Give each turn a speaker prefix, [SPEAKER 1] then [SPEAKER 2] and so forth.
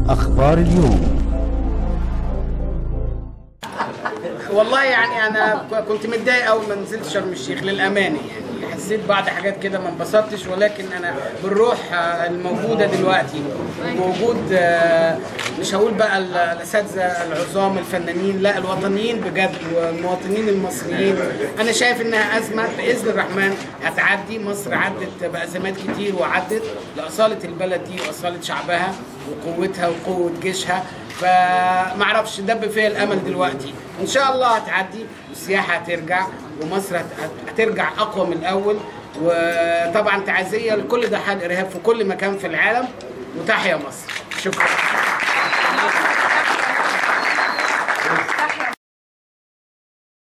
[SPEAKER 1] أخبار اليوم
[SPEAKER 2] والله يعني انا كنت متضايق اول ما نزلت شرم الشيخ للامانه يعني حسيت بعض حاجات كده ما انبسطتش ولكن انا بالروح آه، الموجوده دلوقتي ووجود آه، مش هقول بقى ال- الاساتذه العظام الفنانين لا الوطنيين بجد والمواطنين المصريين انا شايف انها ازمه باذن الرحمن هتعدي مصر عدت بازمات كتير وعدت لاصاله البلد دي واصاله شعبها وقوتها وقوه جيشها فمعرفش دب فيا الامل دلوقتي ان شاء الله هتعدي والسياحه هترجع ومصر هت- هت- هترجع اقوى من الاول وطبعا تعزيه لكل ضحايا الارهاب في كل مكان في العالم وتحيا مصر شكرا